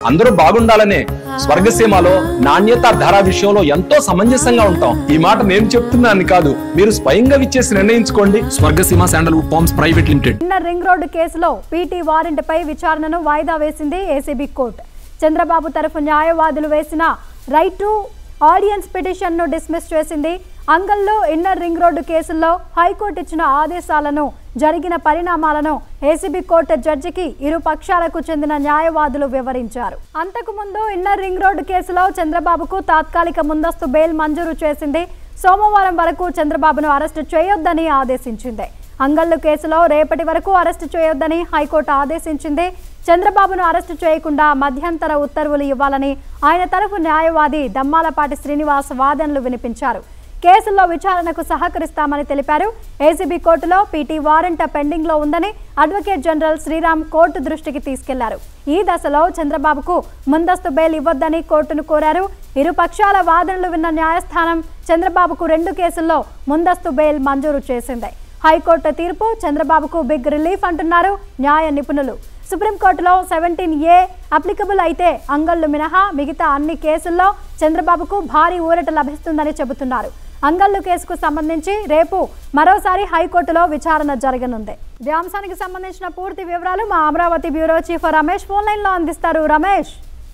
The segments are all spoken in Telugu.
అందరూ బాగుండాలనే స్వర్గసీమలో నాణ్యత ధర విషయంలో ఎంతో సమంజసంగా ఉంటాం ఈ మాట నేను చెప్తున్నాను కాదు మీరు స్వయంగా విచ్చేసి నిర్ణయించుకోండి Swargaseema sandalwood farms private limited inner ring road కేసులో పీటీ వారెంట్పై విచారణను వాయిదా వేసింది ఏసీబీ కోర్టు చంద్రబాబు తరఫు న్యాయవాదులు వేసిన రైట్ టు ఆడియన్స్ పిటిషన్ను డిస్మిస్ చేసింది అంగల్లో ఇన్నర్ రింగ్ రోడ్డు కేసుల్లో హైకోర్టు ఇచ్చిన ఆదేశాలను జరిగిన పరిణామాలను ఏసీబీ కోర్టు జడ్జికి ఇరు పక్షాలకు చెందిన న్యాయవాదులు వివరించారు అంతకుముందు ఇన్నర్ రింగ్ రోడ్డు కేసులో చంద్రబాబుకు తాత్కాలిక ముందస్తు బెయిల్ మంజూరు చేసింది సోమవారం వరకు చంద్రబాబును అరెస్టు చేయొద్దని ఆదేశించింది అంగళ్ళు కేసులో రేపటి వరకు అరెస్టు చేయొద్దని హైకోర్టు ఆదేశించింది చంద్రబాబును అరెస్టు చేయకుండా మధ్యంతర ఉత్తర్వులు ఇవ్వాలని ఆయన తరఫు న్యాయవాది దమ్మాలపాటి శ్రీనివాస్ వాదనలు వినిపించారు కేసుల్లో విచారణకు సహకరిస్తామని తెలిపారు ఏసీబీ కోర్టులో పీటీ వారెంట్ పెండింగ్ లో ఉందని అడ్వకేట్ జనరల్ శ్రీరామ్ కోర్టు దృష్టికి తీసుకెళ్లారు ఈ దశలో చంద్రబాబుకు ముందస్తు బెయిల్ ఇవ్వొద్దని కోర్టును కోరారు ఇరు పక్షాల వాదనలు విన్న న్యాయస్థానం చంద్రబాబుకు రెండు కేసుల్లో ముందస్తు బెయిల్ మంజూరు చేసింది హైకోర్టు తీర్పు చంద్రబాబుకు బిగ్ రిలీఫ్ అంటున్నారు న్యాయ నిపుణులు సుప్రీంకోర్టులో సెవెంటీన్ ఏ అప్లికబుల్ అయితే అంగళ్ళు మినహా మిగతా అన్ని కేసుల్లో చంద్రబాబుకు భారీ ఊరట లభిస్తుందని చెబుతున్నారు అంగళ్ళు కేసుకు సంబంధించి రేపు మరోసారి హైకోర్టులో విచారణ జరగనుంది ఈ అంశానికి సంబంధించిన పూర్తి వివరాలు మా Amaravati bureau chief Ramesh phone line లో అందిస్తారు రమేష్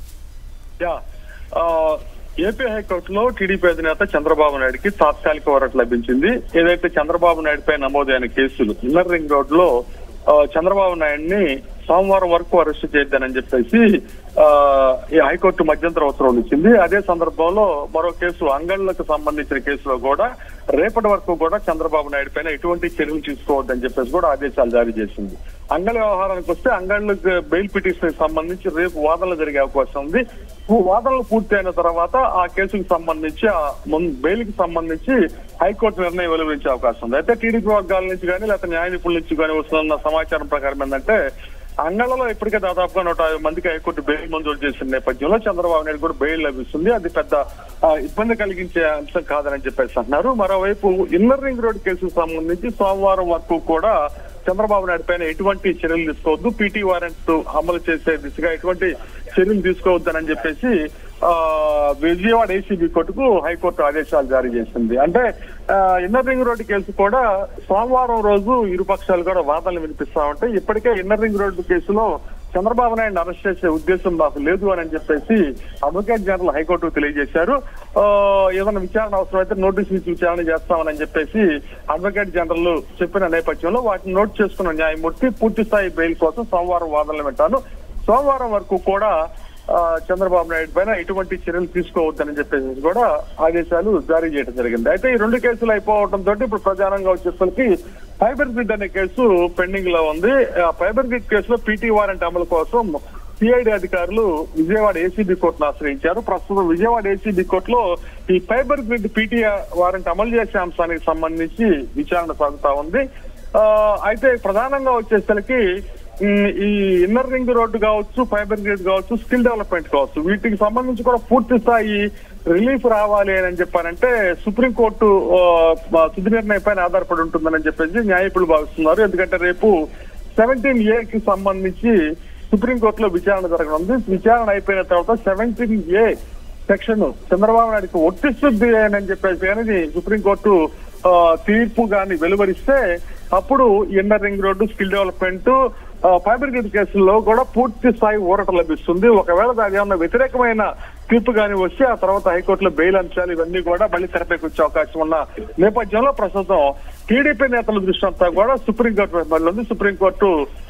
యా ఆ, ఏపీ హైకోర్టులో టీడీపీ అధినేత చంద్రబాబు నాయుడుకి తాత్కాలిక వరట లభించింది ఏదైతే చంద్రబాబు నాయుడుపై నమోదైన కేసులు ఇన్నర్ రింగ్ రోడ్ లో ఆ, చంద్రబాబు నాయుడిని సోమవారం వరకు అరెస్ట్ చేయొద్దని చెప్పేసి ఆ, ఈ హైకోర్టు మధ్యంతర ఉత్తర్వులు ఇచ్చింది అదే సందర్భంలో మరో కేసు అంగళ్లకు సంబంధించిన కేసులో కూడా రేపటి వరకు కూడా చంద్రబాబు నాయుడు పైన ఎటువంటి చర్యలు తీసుకోవద్దని చెప్పేసి కూడా ఆదేశాలు జారీ చేసింది అంగళ వ్యవహారానికి వస్తే అంగళ్ళకు బెయిల్ పిటిషన్ సంబంధించి రేపు వాదనలు జరిగే అవకాశం ఉంది పు- వాదనలు పూర్తయిన తర్వాత ఆ కేసుకు సంబంధించి ఆ బెయిల్ కి సంబంధించి హైకోర్టు నిర్ణయం వెలువరించే అవకాశం ఉంది అయితే టీడీపీ వర్గాల నుంచి కానీ లేకపోతే న్యాయ నిపుణుల నుంచి కానీ వస్తున్న సమాచారం ప్రకారం ఏంటంటే అంగళలో ఇప్పటికే దాదాపుగా నూట యాభై మందికి హైకోర్టు బెయిల్ మంజూరు చేసిన నేపథ్యంలో చంద్రబాబు నాయుడు కూడా బెయిల్ లభిస్తుంది అది పెద్ద ఆ, ఇబ్బంది కలిగించే అంశం కాదని చెప్పేసి అంటున్నారు మరోవైపు ఇన్నర్ రింగ్ రోడ్ కేసుకు సంబంధించి సోమవారం వరకు కూడా చంద్రబాబు నాయుడు పైన ఎటువంటి చర్యలు తీసుకోవద్దు పీటీ వారెంట్ అమలు చేసే దిశగా ఎటువంటి చర్యలు తీసుకోవద్దని చెప్పేసి ఆ విజయవాడ ఏసీబీ కోర్టుకు హైకోర్టు ఆదేశాలు జారీ చేసింది అంటే ఆ, ఇన్నర్ రింగ్ రోడ్డు కేసు కూడా సోమవారం రోజు ఇరు పక్షాలు కూడా వాదనలు వినిపిస్తా ఉంటాయి ఇప్పటికే ఇన్నర్ రింగ్ రోడ్డు కేసులో చంద్రబాబు నాయుడు అరెస్ట్ చేసే ఉద్దేశం నాకు లేదు అని చెప్పేసి అడ్వకేట్ జనరల్ హైకోర్టు తెలియజేశారు ఆ, ఏదైనా విచారణ అవసరమైతే నోటీస్ ఇచ్చి విచారణ చేస్తామని చెప్పేసి అడ్వకేట్ జనరల్ చెప్పిన నేపథ్యంలో వాటిని నోట్ చేసుకున్న న్యాయమూర్తి పూర్తి స్థాయి బెయిల్ కోసం సోమవారం వాదనలు వింటాను సోమవారం వరకు కూడా ఆ, చంద్రబాబు నాయుడు పైన ఎటువంటి చర్యలు తీసుకోవద్దని చెప్పేసి కూడా ఆదేశాలు జారీ చేయడం జరిగింది అయితే ఈ రెండు కేసులు అయిపోవడంతో ఇప్పుడు ప్రధానంగా వచ్చేసరికి ఫైబర్ గ్రిడ్ అనే కేసు పెండింగ్ లో ఉంది ఆ ఫైబర్ గ్రిడ్ కేసులో పీటీ వారెంట్ అమలు కోసం సిఐడి అధికారులు విజయవాడ ఏసీబీ కోర్టును ఆశ్రయించారు ప్రస్తుతం విజయవాడ ఏసీబీ కోర్టులో ఈ ఫైబర్ గ్రిడ్ పీటీ వారెంట్ అమలు చేసే అంశానికి సంబంధించి విచారణ సాగుతా ఉంది ఆ, అయితే ప్రధానంగా వచ్చేసరికి ఉమ్, ఈ ఇన్నర్ రింగ్ రోడ్డు కావచ్చు ఫైబర్ గ్రిడ్ కావచ్చు స్కిల్ డెవలప్మెంట్ కావచ్చు వీటికి సంబంధించి కూడా పూర్తి స్థాయి రిలీఫ్ రావాలి అని చెప్పారంటే సుప్రీంకోర్టు ఆ, మా తుది నిర్ణయం పైన ఆధారపడి ఉంటుందని చెప్పేసి న్యాయకులు భావిస్తున్నారు ఎందుకంటే రేపు సెవెంటీన్ ఏ కి సంబంధించి సుప్రీంకోర్టులో విచారణ జరగనుంది విచారణ అయిపోయిన తర్వాత సెవెంటీన్ ఏ సెక్షన్ చంద్రబాబు నాయుడుకి వర్తిస్తుంది అని చెప్పేసి అనేది సుప్రీంకోర్టు ఆ, తీర్పు గాని వెలువరిస్తే అప్పుడు inner ring road skill development ఆ, ఫైబర్ గ్రిడ్ కేసుల్లో కూడా పూర్తి స్థాయి ఊరట లభిస్తుంది ఒకవేళ దాని ఏమన్నా వ్యతిరేకమైన తీర్పు గాని వస్తే ఆ తర్వాత హైకోర్టులో బెయిల్ అంశాలు ఇవన్నీ కూడా మళ్ళీ తెరపైకి వచ్చే అవకాశం ఉన్న నేపథ్యంలో ప్రస్తుతం టీడీపీ నేతల దృష్టి అంతా కూడా సుప్రీంకోర్టు వైపు ఉంది సుప్రీంకోర్టు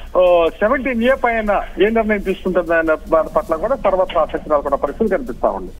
సెవెంటీన్ ఏ పైన ఏ నిర్ణయం తీసుకుంటుందనే దాని పట్ల కూడా తర్వాత ఆసక్తి నెలకొన్న పరిస్థితి కనిపిస్తా ఉంది